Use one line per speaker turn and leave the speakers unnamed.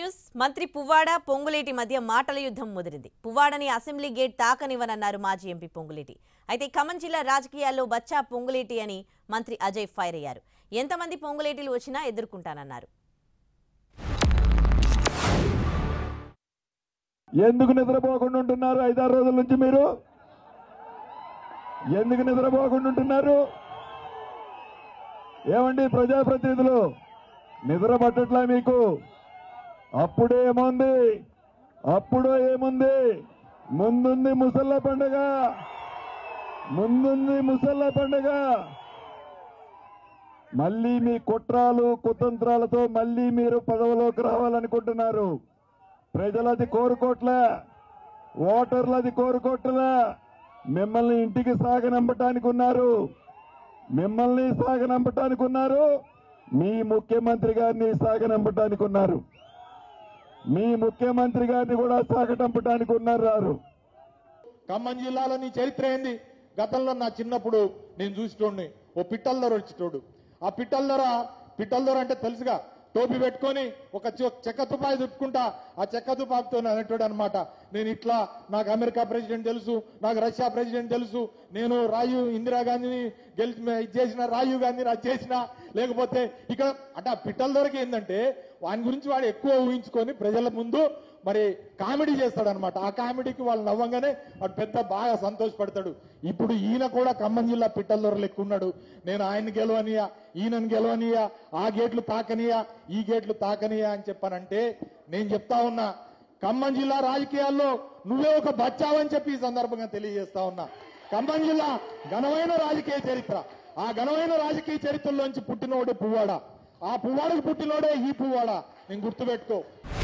news మంత్రి పువ్వాడ పొంగులేటి మధ్య మాటల యుద్ధం ముదిరింది పువ్వాడని అసెంబ్లీ గేట్ తాకనివ్వనన్నారు మాజీ ఎంపీ పొంగులేటి అయితే ఖమ్మం జిల్లా రాజకీయాల్లో బచ్చా పొంగులేటి అని మంత్రి అజయ్ ఫైర్ అయ్యారు ఎంతమంది పొంగులేటీలు వచ్చినా ఎదుర్కొంటానన్నారు
ఎందుకు నిద్రపోకుండా ఉంటున్నారు ఐదారు రోజుల నుంచి మీరు ఎందుకు నిద్రపోకుండా ఉంటున్నారు ఏమండి ప్రజాప్రతినిధులు నిద్ర పట్టట్లా మీకు అప్పుడే ఏముంది అప్పుడు ఏముంది ముందుంది ముసళ్ళ పండుగ ముందుంది ముసళ్ళ పండుగ మళ్ళీ మీ కుట్రాలు కుతంత్రాలతో మళ్ళీ మీరు పదవిలోకి రావాలనుకుంటున్నారు ప్రజలది కోరుకోట్లే ఓటర్లది కోరుకోట్లే మిమ్మల్ని ఇంటికి సాగనంపటానికి ఉన్నారు మిమ్మల్ని సాగనంపటానికి ఉన్నారు మీ ముఖ్యమంత్రి గారిని సాగనంపటానికి ఉన్నారు మీ ముఖ్యమంత్రి గారిని కూడా సాగటంపటానికి ఉన్నారు రారు
ఖమ్మం జిల్లాలో నీ చరిత్ర ఏంది గతంలో నా చిన్నప్పుడు నేను చూసేటోడిని ఓ పిట్టల్దొర వచ్చేటోడు ఆ పిట్టల్దొర పిట్టల్దొర అంటే తెలుసుగా టోపీ పెట్టుకొని ఒక చె- చెక్క తుపాయి తిప్పుకుంటా ఆ చెక్క తుపాకుతో అనేటోడు అనమాట నేను ఇట్లా నాకు అమెరికా ప్రెసిడెంట్ తెలుసు నాకు రష్యా ప్రెసిడెంట్ తెలుసు నేను రాయు ఇందిరాగాంధీని గెలిచి ఇది చేసిన రాజీవ్ గాంధీని అది చేసిన లేకపోతే ఇక్కడ అంటే ఆ పిట్టల దొరికి ఏంటంటే వాని గురించి వాడు ఎక్కువ ఊహించుకొని ప్రజల ముందు మరి కామెడీ చేస్తాడనమాట ఆ కామెడీకి వాళ్ళు నవ్వంగానే వాడు పెద్ద బాగా సంతోషపడతాడు ఇప్పుడు ఈయన కూడా ఖమ్మం జిల్లా పిట్టల దొర లెక్క ఉన్నాడు నేను ఆయన్ని గెలవనియా ఈయనను గెలవనియా ఆ గేట్లు తాకనియా ఈ గేట్లు తాకనియా అని చెప్పానంటే నేను చెప్తా ఉన్నా ఖమ్మం జిల్లా రాజకీయాల్లో నువ్వే ఒక బచ్చావని చెప్పి ఈ సందర్భంగా తెలియజేస్తా ఉన్నా ఖమ్మం జిల్లా ఘనమైన రాజకీయ చరిత్ర ఆ ఘనమైన రాజకీయ చరిత్రలోంచి పుట్టినోడే పువ్వాడ ఆ పువ్వాడకు పుట్టినోడే ఈ పువ్వాడ నేను గుర్తుపెట్టుకో